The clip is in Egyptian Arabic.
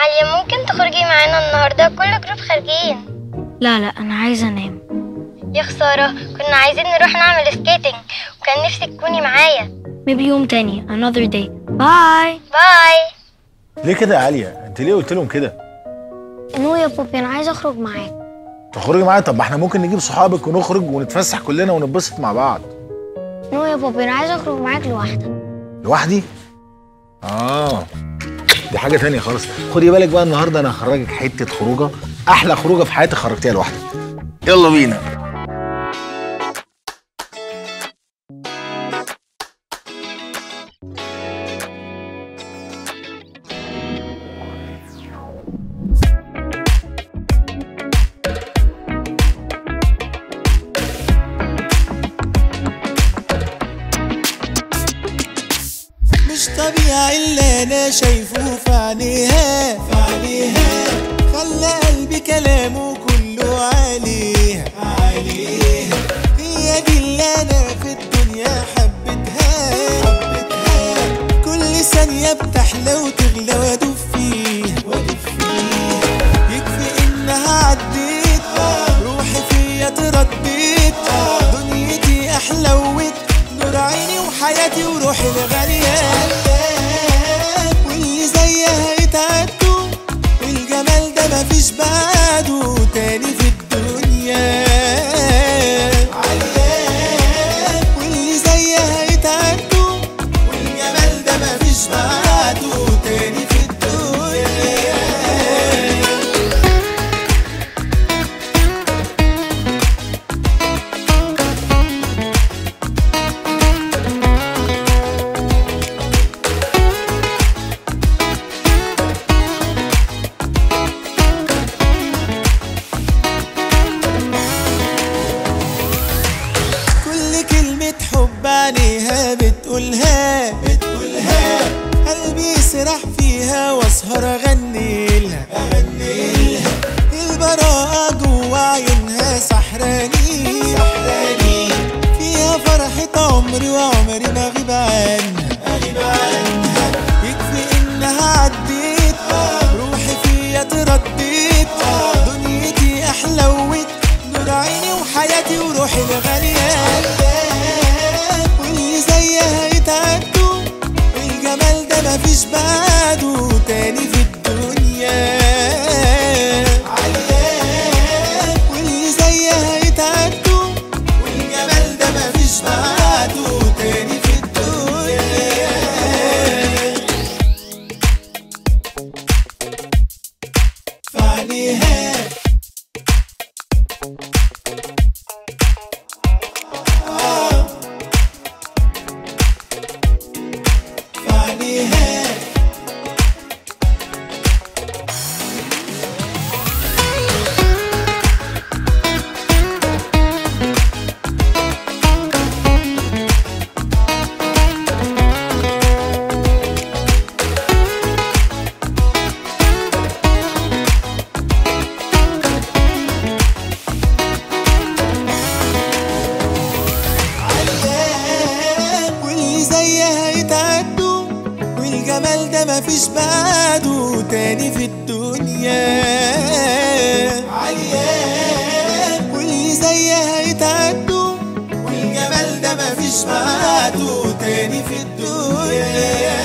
عليا ممكن تخرجي معانا النهارده كل جروب خارجين لا لا أنا عايزة أنام يا خساره كنا عايزين نروح نعمل سكيتنج وكان نفسي تكوني معايا maybe يوم تاني another day باي باي ليه كده يا عليا انت ليه قلت لهم كده نو يا بوبي أنا عايزة أخرج معاك تخرجي معايا طب ما احنا ممكن نجيب صحابك ونخرج ونتفسح كلنا ونتبسط مع بعض نو يا بوبي أنا عايزة أخرج معاك لوحدك لوحدي اه دي حاجه تانية خالص خدي بالك بقى النهارده انا هخرجك حته خروجه احلى خروجه في حياتي خرجتيها لوحدك يلا بينا مش طبيعي اللي انا شايفه في عينيها في عينيها خلى قلبي كلامه كله عليها عليها هي دي اللي انا في الدنيا حبيتها حبيتها كل ثانية بتحلى وتغلى وادوب فيها وادوب فيها يكفي انها عديت روحي فيا ترديت دنيتي احلوت نور عيني وحياتي وروحي الغالية واللي زيها يتعدوا والجمال ده مفيش بعده تاني في الدنيا واللي زيها يتعدوا والجمال ده مفيش بعده تاني في الدنيا كل كلمة حب عليها بتقولها بتقولها قلبي يسرح فيها واسهر اغني لها اغني لها البراءة جوا عيونها سحراني سحراني فيها فرحة عمري وعمري ما اغيب عنها اغيب عنها يكفي انها عديت روحي فيا ترديت دنيتي احلوت نور عيني وحياتي وروحي الغالية واللي زيها يتعدوا الجمال ده مفيش بعده تاني في الدنيا واللي زيها يتعدوا والجمال ده مفيش بعده تاني في الدنيا فعليها فعليها عالية واللي زيها يتعدوا والجمال ده مفيش بعده تاني في الدنيا عالية واللي زيها يتعدوا والجمال ده مفيش بعده تاني في الدنيا